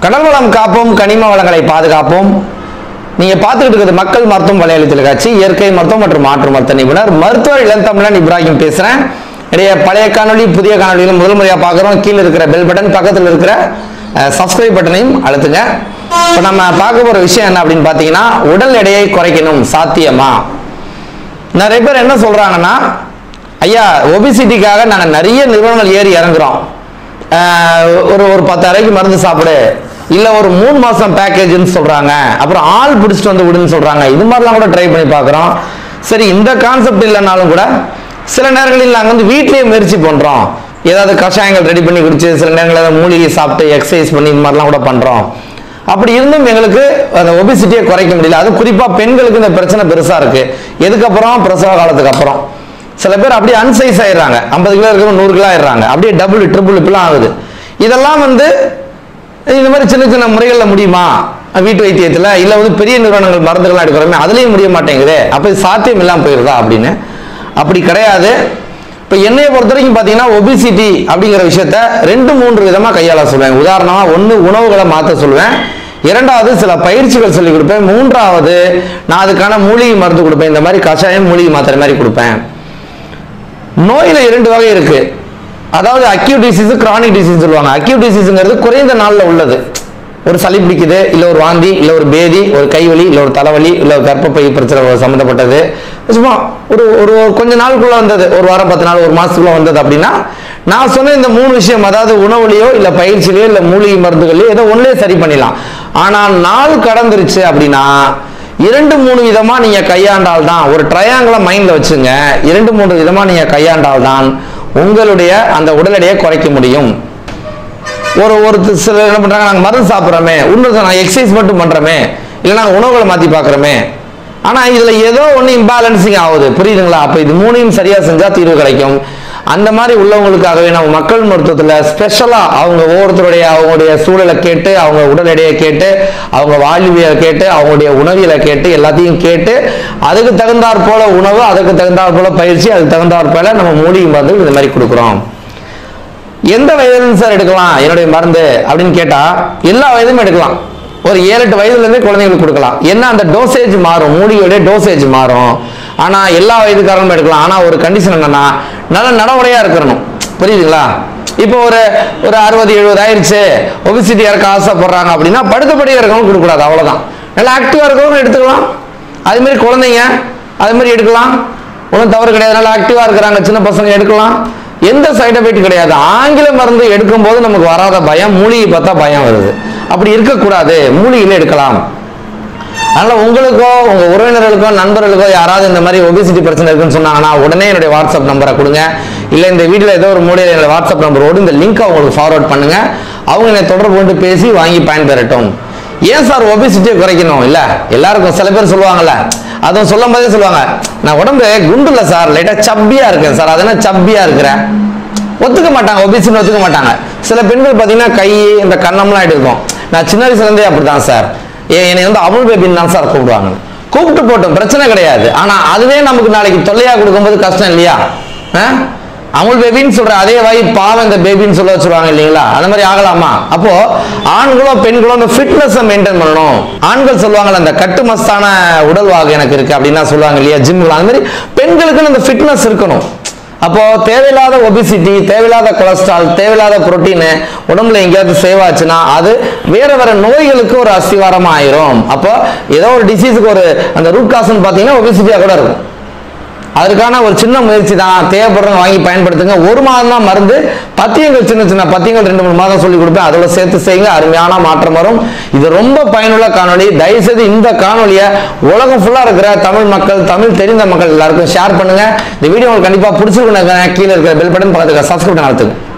கடல் வளம் காப்போம் கனிம வளங்களை பாதுகாப்போம் நீங்க பார்த்துக்கிட்டு இருக்கிறது மக்கள் மருத்துவம் வலையளி தொலைக்காட்சி இயற்கை மருத்துவம் மற்றும் மாற்று மருத்துவ நிபுணர் மருத்துவர் இளந்தமிழன் இப்ராஹிம் பேசுறேன் இடைய பழைய காணொளி புதிய காணொலியில முதல் முறையா பார்க்குறோம் கீழே இருக்கிற பெல் பட்டன் பக்கத்தில் இருக்கிற சப்ஸ்கிரைப் பட்டனையும் அழுத்துங்க இப்போ நம்ம பார்க்க போற விஷயம் என்ன அப்படின்னு பார்த்தீங்கன்னா உடல் எடையை குறைக்கணும் சாத்தியமா நிறைய பேர் என்ன சொல்றாங்கன்னா ஐயா ஒபிசிட்டிக்காக நாங்கள் நிறைய நிறுவனங்கள் ஏறி இறங்குறோம் ஆஹ் ஒரு ஒரு பத்தாயிரூபாய்க்கு மருந்து சாப்பிடு இல்ல ஒரு மூணு மாசம் பேக்கேஜ்னு சொல்றாங்க அப்புறம் ஆள் பிடிச்சிட்டு வந்து விடுன்னு சொல்றாங்க இது மாதிரிலாம் கூட ட்ரை பண்ணி பார்க்குறோம் சரி இந்த கான்செப்ட் இல்லைனாலும் கூட சில நேரங்களில் நாங்கள் வந்து வீட்லயே முயற்சி பண்றோம் ஏதாவது கஷாயங்கள் ரெடி பண்ணி குடிச்சு சில நேரங்களில் ஏதாவது மூலிகை சாப்பிட்டு எக்ஸசைஸ் பண்ணி இந்த மாதிரிலாம் கூட பண்றோம் அப்படி இருந்தும் எங்களுக்கு அந்த ஒபிசிட்டியை குறைக்க முடியல அது குறிப்பா பெண்களுக்கு இந்த பிரச்சனை பெருசா இருக்கு எதுக்கப்புறம் பிரசவ காலத்துக்கு அப்புறம் சில பேர் அப்படியே அன்சைஸ் ஆயிடுறாங்க ஐம்பது கிலோ இருக்கிறவங்க நூறு கிலோ ஆயிடுறாங்க அப்படியே டபுள் ட்ரிபிள் இப்படிலாம் ஆகுது இதெல்லாம் வந்து இந்த மாதிரி சின்ன சின்ன முறைகளில் முடியுமா வீட்டு வைத்தியத்தில் இல்லை வந்து பெரிய நிறுவனங்கள் மருந்துகள்லாம் எடுக்கிறோமே அதுலேயும் முடிய மாட்டேங்குது அப்போ இது சாத்தியம் இல்லாமல் போயிருதா அப்படின்னு அப்படி கிடையாது இப்போ என்னைய பொறுத்த வரைக்கும் பார்த்தீங்கன்னா ஒபிசிட்டி அப்படிங்கிற விஷயத்த ரெண்டு மூன்று விதமாக கையாள சொல்லுவேன் உதாரணமாக ஒன்று உணவுகளை மாற்ற சொல்லுவேன் இரண்டாவது சில பயிற்சிகள் சொல்லி கொடுப்பேன் மூன்றாவது நான் அதுக்கான மூலிகை மருந்து கொடுப்பேன் இந்த மாதிரி கஷாயம் மூலிகை மாத்திரை மாதிரி கொடுப்பேன் நோயில இரண்டு வகை இருக்கு அதாவது அக்யூட் டிசீஸ் கிரானிக் டிசீஸ் சொல்லுவாங்க அக்யூட் டிசீஸ்ங்கிறது குறைந்த நாள்ல உள்ளது ஒரு சளி பிடிக்குது இல்ல ஒரு வாந்தி இல்ல ஒரு பேதி ஒரு கைவலி இல்ல ஒரு தலைவலி இல்ல ஒரு கர்ப்பப்பை பிரச்சனை சம்மந்தப்பட்டது சும்மா ஒரு ஒரு கொஞ்ச நாளுக்குள்ள வந்தது ஒரு வாரம் பத்து நாள் ஒரு மாசத்துக்குள்ள வந்தது அப்படின்னா நான் சொன்ன இந்த மூணு விஷயம் அதாவது உணவுலையோ இல்ல பயிற்சியிலையோ இல்ல மூலிகை மருந்துகளையோ ஏதோ ஒன்றிலே சரி பண்ணிடலாம் ஆனா நாள் கடந்துருச்சு அப்படின்னா இரண்டு மூணு விதமா நீங்க கையாண்டால் தான் ஒரு ட்ரையாங்கிள மைண்ட்ல வச்சுங்க இரண்டு மூன்று விதமா நீங்க கையாண்டால் தான் உங்களுடைய அந்த உடல் எடையை குறைக்க முடியும் ஒரு ஒரு சிலர் என்ன பண்றாங்க நாங்க மருந்து சாப்பிட்றோமே இன்னொரு நான் எக்ஸசைஸ் மட்டும் பண்றோமே இல்லை நாங்கள் உணவுகளை மாத்தி பார்க்குறோமே ஆனா இதுல ஏதோ ஒன்று இம்பேலன்சிங் ஆகுது புரியுதுங்களா அப்ப இது மூணையும் சரியா செஞ்சா தீர்வு கிடைக்கும் அந்த மாதிரி உள்ளவங்களுக்காகவே நம்ம மக்கள் மருத்துவத்துல ஸ்பெஷலா அவங்க ஒவ்வொருத்தருடைய அவங்களுடைய சூழலை கேட்டு அவங்க உடல் எடையை கேட்டு அவங்க வாழ்வியலை கேட்டு அவங்களுடைய உணவியலை கேட்டு எல்லாத்தையும் கேட்டு அதுக்கு தகுந்தாற் போல உணவு அதுக்கு தகுந்தாற் போல பயிற்சி அதுக்கு தகுந்தாற் போல நம்ம மூலிகை மருந்து இந்த மாதிரி கொடுக்குறோம் எந்த வயதுல சார் எடுக்கலாம் என்னுடைய மருந்து அப்படின்னு கேட்டா எல்லா வயதும் எடுக்கலாம் ஒரு ஏழு எட்டு வயதுல இருந்தே குழந்தைங்களுக்கு கொடுக்கலாம் என்ன அந்த டோசேஜ் மாறும் மூலிகையுடைய டோசேஜ் மாறும் ஆனா எல்லா வயதுக்காரங்களும் எடுக்கலாம் ஆனா ஒரு கண்டிஷன் என்னன்னா நல்ல நடவடையா இருக்கணும் புரியுதுங்களா இப்போ ஒரு ஒரு அறுபது எழுபது ஆயிருச்சு ஒபிசிட்டி இறக்க ஆசைப்படுறாங்க அப்படின்னா படுத்தபடியாக இருக்கவங்க கொடுக்கக்கூடாது அவ்வளவுதான் நல்லா ஆக்டிவா இருக்கவங்க எடுத்துக்கலாம் அது மாதிரி குழந்தைங்க அது மாதிரி எடுக்கலாம் ஒன்றும் தவறு கிடையாது நல்லா ஆக்டிவா இருக்கிறாங்க சின்ன பசங்க எடுக்கலாம் எந்த சைடு எஃபெக்ட் கிடையாது ஆங்கில மருந்து எடுக்கும்போது நமக்கு வராத பயம் மூலிகை பார்த்தா பயம் வருது அப்படி இருக்கக்கூடாது மூலிகையில எடுக்கலாம் அதனால உங்களுக்கோ உங்க உறவினர்களுக்கோ நண்பர்களுக்கோ யாராவது இந்த மாதிரி ஒபிசிட்டி பிரச்சனை இருக்குன்னு சொன்னாங்கன்னா உடனே என்னுடைய வாட்ஸ்அப் நம்பரை கொடுங்க இல்ல இந்த வீடியோல ஏதோ ஒரு மூலையில் என்னோட வாட்ஸ்அப் நம்பரோடு இந்த லிங்க் அவங்களுக்கு ஃபார்வர்ட் பண்ணுங்க அவங்க என்னை தொடர்பு கொண்டு பேசி வாங்கி பயன்பெறட்டும் ஏன் சார் ஒபிசிட்டியை குறைக்கணும் இல்ல எல்லாருக்கும் சில பேர் சொல்லுவாங்கல்ல அதுவும் சொல்லும் போதே சொல்லுவாங்க நான் உடம்பு குண்டு இல்ல சார் லைட்டா சப்பியா இருக்கேன் சார் அதெல்லாம் சப்பியா இருக்கிறேன் ஒத்துக்க மாட்டாங்க ஒபிசின்னு ஒத்துக்க மாட்டாங்க சில பெண்கள் பார்த்தீங்கன்னா கை இந்த கண்ணம்லாம் எடுக்கும் நான் சின்ன வயசுல இருந்தே அப்படிதான் சார் ஏன் என்னை வந்து அமுல் பேபின்னு தான் சார் கூப்பிடுவாங்க கூப்பிட்டு போட்டோம் பிரச்சனை கிடையாது ஆனா அதுவே நமக்கு நாளைக்கு தொல்லையா கொடுக்கும்போது கஷ்டம் இல்லையா ஆ? அமுல் பேபின்னு சொல்ற அதே வாய் பாவம் இந்த பேபின்னு சொல்ல வச்சிருவாங்க இல்லைங்களா அந்த மாதிரி ஆகலாமா அப்போ ஆண்களோ பெண்களோ இந்த ஃபிட்னஸ் மெயின்டைன் பண்ணணும் ஆண்கள் சொல்லுவாங்கல்ல அந்த கட்டுமஸ்தான உடல்வாகு எனக்கு இருக்கு அப்படின்னா சொல்லுவாங்க இல்லையா ஜிம்ல அந்த மாதிரி பெண்களுக்குன்னு அந்த ஃபிட்னஸ் இருக்கணும் அப்போ தேவையில்லாத ஒபிசிட்டி தேவையில்லாத கொலஸ்ட்ரால் தேவையில்லாத புரோட்டீன் உடம்புல எங்கேயாவது சேவ் ஆச்சுன்னா அது வேற வேற நோய்களுக்கு ஒரு அஸ்திவாரமா ஆயிரும் அப்போ ஏதோ ஒரு டிசீஸுக்கு ஒரு அந்த ரூட் காசுன்னு பார்த்தீங்கன்னா ஒபிசிட்டியா கூட இருக்கும் அதற்கான ஒரு சின்ன முயற்சி தான் தேவைப்படுறவங்க வாங்கி பயன்படுத்துங்க ஒரு மாதம் தான் மருந்து பத்தியங்கள் சின்ன சின்ன பத்தியங்கள் ரெண்டு மூணு மாதம் சொல்லி கொடுப்பேன் அதோட சேர்த்து செய்யுங்க அருமையான மாற்றம் வரும் இது ரொம்ப பயனுள்ள காணொளி தயவுசெய்து இந்த காணொலியை உலகம் ஃபுல்லா இருக்கிற தமிழ் மக்கள் தமிழ் தெரிந்த மக்கள் எல்லாருக்கும் ஷேர் பண்ணுங்க இந்த வீடியோ உங்களுக்கு கண்டிப்பா பிடிச்சிருக்குன்னு நினைக்கிறேன். கீழே இருக்கிற பெல் பட்டன் பக்கத்துக்கு சப்ஸ்கிரைப் நடத்துங்க